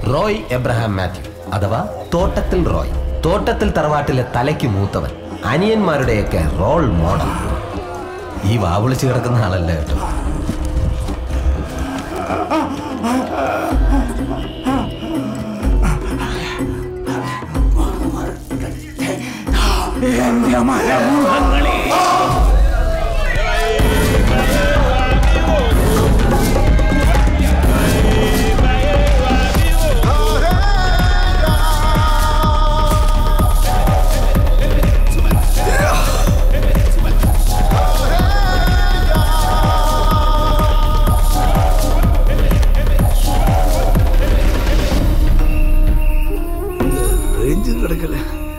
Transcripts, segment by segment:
Roy Abraham Mathew അഥവാ തോട്ടത്തിൽ റോയ് തോട്ടത്തിൽ തറവാട്ടിലെ തലയ്ക്ക് മൂത്തവൻ അനിയന്മാരുടെയൊക്കെ റോൾ മോഡൽ ഈ വാവിളിച്ച് കിടക്കുന്ന ആളല്ല കേട്ടോ എന്റെ മലമുഖങ്ങളെ റേഞ്ച് കിടക്കല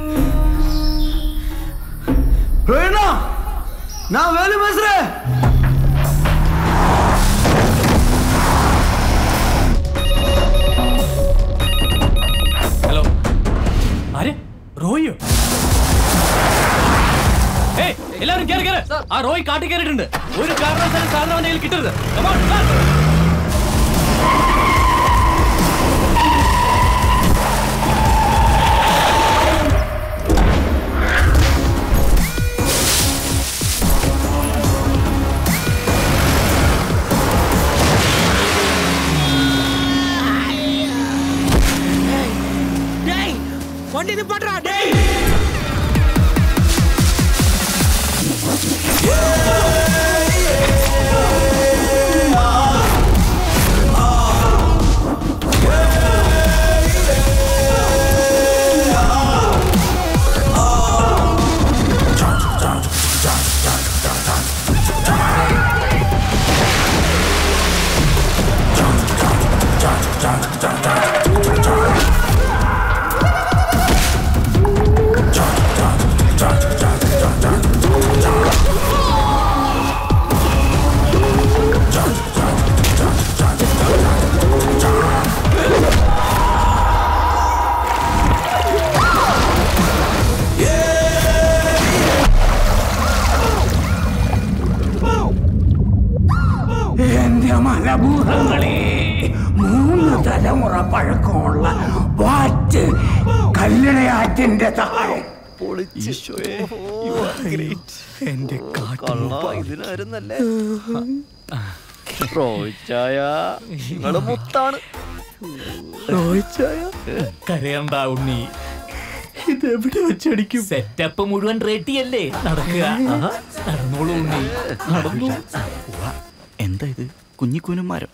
நான் வேலு பேசுறேன் ഹലോ ആര് റോയിയോ ഏയ് എല്ലാവരും കേറി കേറി ആ റോയ് കാട്ടി കയറിയിട്ടുണ്ട് ഒരു കാരണവശാലും സാധനം അവന്റെ കയ്യിൽ കിട്ടരുത് Come on, run. வண்டி நிப்பாட்டுறா டேய் എന്റെ മലഭൂതങ്ങളെ മൂന്ന് തലമുറ പഴക്കമുള്ള വാറ്റ് കല്ലടയാറ്റിന്റെ താഴെ എന്റെ ഇതിനായിരുന്നല്ലേ റോയിച്ചായ നിങ്ങള് മുത്താണ് കരയണ്ട ഉണ്ണി ഇതെവിടെ വെച്ചടിക്കും സെറ്റപ്പ് മുഴുവൻ റെഡിയല്ലേ നടക്കുക നടന്നോളൂ ഉണ്ണി നടന്നു എന്താ ഇത് കുഞ്ഞിക്കൂനന്മാരോ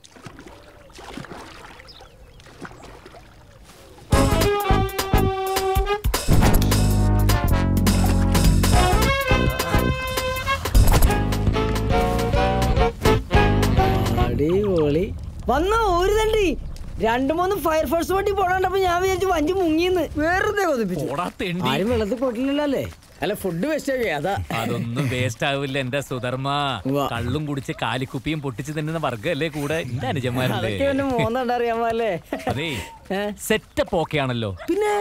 അടിപൊളി വന്ന ഒരു തണ്ടി രണ്ടു മൂന്ന് ഫയർഫോഴ്സ് വണ്ടി പോണണ്ടപ്പോ ഞാൻ വിചാരിച്ചു വഞ്ചി മുങ്ങിന്ന് വെറുതെ കൊതിപ്പിച്ചു പോടാ തെണ്ടി. ആരും വെള്ളത്തിൽ പൊട്ടില്ലല്ലോ അല്ലേ അല്ല ഫുഡ് വേസ്റ്റ് ആയി അതാ അതൊന്നും വേസ്റ്റ് ആവില്ല എന്റെ സുധർമ്മ കള്ളും കുടിച്ച് കാലിക്കുപ്പിയും പൊട്ടിച്ച് തിന്നുന്ന വർഗ്ഗല്ലേ കൂടെ എന്റെ അനുജന്മാരല്ലേ അതൊക്കെ എന്റെ മോന്നണ്ടറിയാമല്ലേ അതെ സെറ്റപ്പ് ഓക്കെ ആണല്ലോ പിന്നെ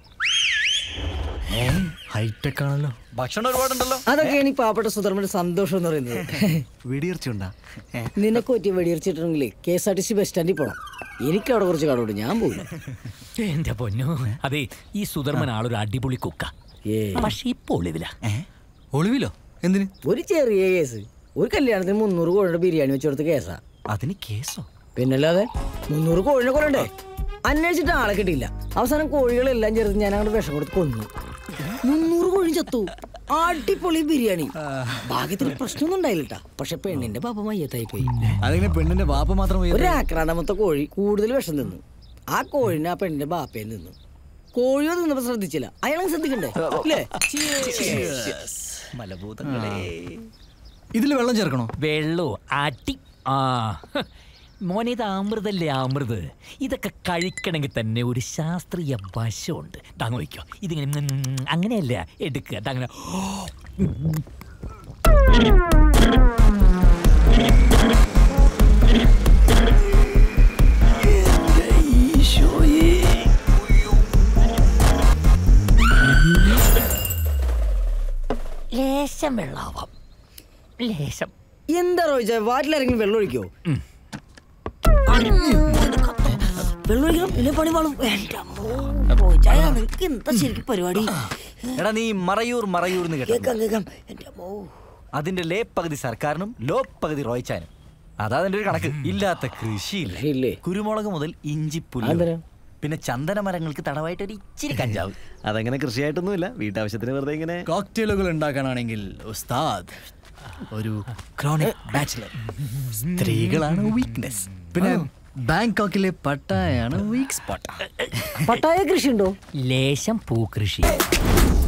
ഹൈടെക് ആണല്ലോ ഭക്ഷണം ഒരുപാടുണ്ടല്ലോ അതൊക്കെയാണ് ഈ പാവപ്പെട്ട സുധർമ്മന്റെ സന്തോഷം എന്ന് പറയുന്നത് വെടിയർച്ചുണ്ടാ നിനക്ക് പറ്റിയ വെടിയർച്ചിട്ടുണ്ടെങ്കിൽ K S R T C bus സ്റ്റാൻഡിൽ പോണം എനിക്ക് അവിടെ കുറച്ച് കടമുണ്ട് ഞാൻ പോകില്ല എന്റെ പൊന്നു അതെ ഈ സുധർമ്മൻ ആളൊരു അടിപൊളി കുക്ക പക്ഷെ ഇപ്പൊ ഒളിവില ഒളിവിലോ എന്തിന് ഒരു ചെറിയ കേസ് ഒരു കല്യാണത്തിന് മുന്നൂറ് കോഴിയുടെ ബിരിയാണി വെച്ച് കൊടുത്ത കേസാ അതിന് കേസോ പിന്നല്ലാതെ മുന്നൂറ് കോഴിനെ കൊല്ലണ്ടേ അന്വേഷിച്ചിട്ട് ആളെ കിട്ടിയില്ല അവസാനം കോഴികളെല്ലാം ചേർത്ത് ഞാൻ അങ്ങോട്ട് വിഷം കൊടുത്ത് കൊന്നു മുന്നൂറ് കോഴി ചത്തു അടിപൊളി ബിരിയാണി ഭാഗ്യത്തിന് പ്രശ്നമൊന്നും ഉണ്ടായില്ല പക്ഷെ പെണ്ണിന്റെ പാപ്പ മയ്യത്തായി പോയി അതിങ്ങനെ പെണ്ണിന്റെ വാപ്പ മാത്രം ഒരു ആക്രാന്തമത്തെ കോഴി കൂടുതൽ വിഷം തിന്നു ആ കോഴിനെ ആ പെണ്ണിന്റെ ബാപ്പയെ നിന്നു കോഴിയോ തിന്നപ്പോ ശ്രദ്ധിച്ചില്ല അയാളെ ശ്രദ്ധിക്കണ്ടേ അല്ലേ മലഭൂതങ്ങളെ ഇതിൽ വെള്ളം ചേർക്കണോ വെള്ളോ അടി ആ ഹ്. മോനെ ഇത് അമൃതല്ലേ അമൃത് ഇതൊക്കെ കഴിക്കണമെങ്കിൽ തന്നെ ഒരു ശാസ്ത്രീയ വശമുണ്ട് താങ്ങ വയ്ക്കോ ഇതിങ്ങനെ ഉം, അങ്ങനെയല്ല എടുക്കുക അങ്ങനെ ലേശം വെള്ളാവാം ലേശം എന്താ റോയിച്ച വാട്ടിലിറങ്ങി വെള്ളം ഒഴിക്കോ വെള്ളം ഒഴിക്കണം ഇല്ലേ പണി പാളും എൻ്റെ അമ്മോ. റോയ് ചായ നിനക്ക് എന്താ ശരിക്കും പരിപാടി എടാ നീ മറയൂർ മറയൂർ എന്ന് കേട്ടോ കേക്കാം കേക്കാം എൻ്റെ അമ്മോ അതിന്റെ ലേ പകുതി സർക്കാരിനും ലോ പകുതി റോയ്ച്ചാനും അതാ അതിന്റെ ഒരു കണക്ക് ഇല്ലാത്ത കൃഷിയില്ല കൃഷിയില്ലേ? കുരുമുളക് മുതൽ ഇഞ്ചി പുല്ല് അതെന്തിനാ? പിന്നെ ചന്ദന മരങ്ങൾക്ക് തടവായിട്ട് ഒരു ഇച്ചിരി കഞ്ചാവ് അതങ്ങനെ കൃഷിയായിട്ടൊന്നുമില്ല വീട്ടാവശ്യത്തിന് വെറുതെ ഇങ്ങനെ കോക്ടെയിലുകൾ ഉണ്ടാക്കാനാണെങ്കിൽ ഉസ്താദ് ഒരു ക്രോണിക് ബാച്ചിലർ സ്ത്രീകളാണ് വീക്ക്നെസ് പിന്നെ ബാങ്കോക്കിലെ പട്ടായാണ് വീക്ക് സ്പോട്ട് പട്ടായ കൃഷി ഉണ്ടോ ലേശം പൂക്കൃഷി